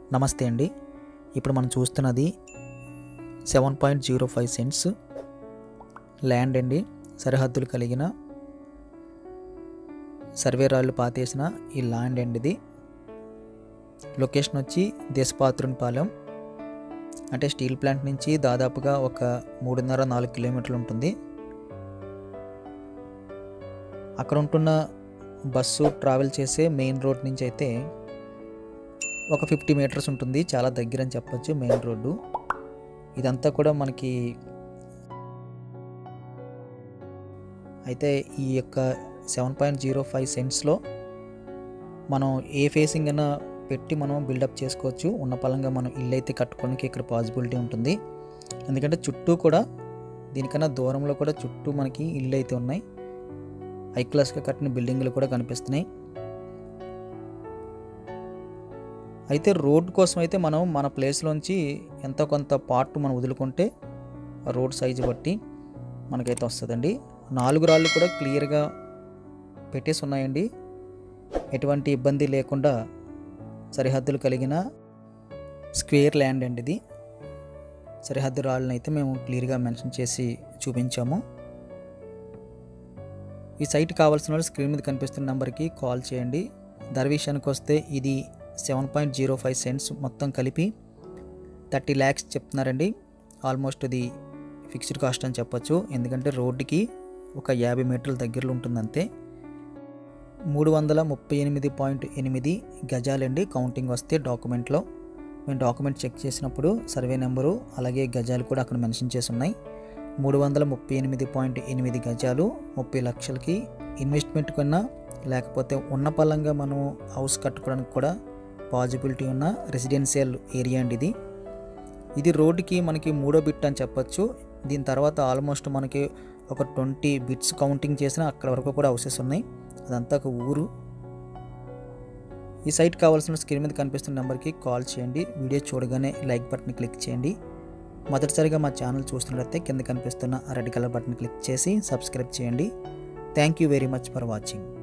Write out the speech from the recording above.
నమస్తే అండి ఇప్పుడు మనం చూస్తున్నది seven point zero five cents land అండి సరిహద్దులు కలిగిన సర్వే రాళ్ళు పాతేసిన ఈ ల్యాండ్ అండి ఇది లొకేషన్ వచ్చి దేశపాత్రునిపాలెం అంటే స్టీల్ ప్లాంట్ నుంచి దాదాపుగా ఒక మూడున్నర నాలుగు కిలోమీటర్లు ఉంటుంది అక్కడ ఉంటున్న బస్సు ట్రావెల్ చేసే మెయిన్ రోడ్ నుంచి అయితే ఒక ఫిఫ్టీ మీటర్స్ ఉంటుంది చాలా దగ్గర అని చెప్పొచ్చు మెయిన్ రోడ్డు ఇదంతా కూడా మనకి అయితే ఈ యొక్క సెవెన్ పాయింట్ జీరో ఫైవ్ సెంట్స్లో మనం ఏ ఫేసింగ్ అయినా పెట్టి మనం బిల్డప్ చేసుకోవచ్చు ఉన్న పలంగా మనం ఇల్లు అయితే కట్టుకోవడానికి ఇక్కడ పాసిబిలిటీ ఉంటుంది ఎందుకంటే చుట్టూ కూడా దీనికన్నా దూరంలో కూడా చుట్టూ మనకి ఇల్లు అయితే ఉన్నాయి హై క్లాస్గా కట్టిన బిల్డింగ్లు కూడా కనిపిస్తున్నాయి అయితే రోడ్ కోసం అయితే మనం మన ప్లేస్లోంచి ఎంతో కొంత పార్ట్ మనం వదులుకుంటే రోడ్ సైజు బట్టి మనకైతే వస్తుందండి నాలుగు రాళ్ళు కూడా క్లియర్గా పెట్టేసి ఉన్నాయండి ఎటువంటి ఇబ్బంది లేకుండా సరిహద్దులు కలిగిన స్క్వేర్ ల్యాండ్ అండి ఇది సరిహద్దు రాళ్ళని అయితే మేము క్లియర్గా మెన్షన్ చేసి చూపించాము ఈ సైట్ కావాల్సిన వాళ్ళు స్క్రీన్ మీద కనిపిస్తున్న నెంబర్కి కాల్ చేయండి ధర విషయానికి వస్తే ఇది seven point zero five cents మొత్తం కలిపి థర్టీ ల్యాక్స్ చెప్తున్నారండి ఆల్మోస్ట్ ఇది ఫిక్స్డ్ కాస్ట్ అని చెప్పొచ్చు ఎందుకంటే రోడ్డుకి ఒక యాభై మీటర్ల దగ్గరలో ఉంటుంది అంతే మూడు వందల ముప్పై ఎనిమిది పాయింట్ ఎనిమిది గజాలండి కౌంటింగ్ వస్తే డాక్యుమెంట్లో మేము డాక్యుమెంట్ చెక్ చేసినప్పుడు సర్వే నెంబరు అలాగే గజాలు కూడా అక్కడ మెన్షన్ చేసి ఉన్నాయి మూడు వందల ముప్పై ఎనిమిది పాయింట్ ఎనిమిది గజాలు ముప్పై లక్షలకి ఇన్వెస్ట్మెంట్ కన్నా లేకపోతే ఉన్న పలంగా మనం హౌస్ కట్టుకోవడానికి కూడా పాజిబిలిటీ ఉన్న రెసిడెన్షియల్ ఏరియా అండి ఇది ఇది రోడ్డుకి మనకి మూడో బిట్ అని చెప్పొచ్చు దీని తర్వాత ఆల్మోస్ట్ మనకి ఒక ట్వంటీ బిట్స్ కౌంటింగ్ చేసిన అక్కడ వరకు కూడా హౌసెస్ ఉన్నాయి అదంతా ఒక ఊరు ఈ సైట్ కావాల్సిన స్క్రీన్ మీద కనిపిస్తున్న నెంబర్కి కాల్ చేయండి వీడియో చూడగానే లైక్ బటన్ క్లిక్ చేయండి మొదటిసారిగా మా ఛానల్ చూస్తున్నట్లయితే కింద కనిపిస్తున్న ఆ రెడ్ కలర్ బటన్ క్లిక్ చేసి సబ్స్క్రైబ్ చేయండి thank you very much for watching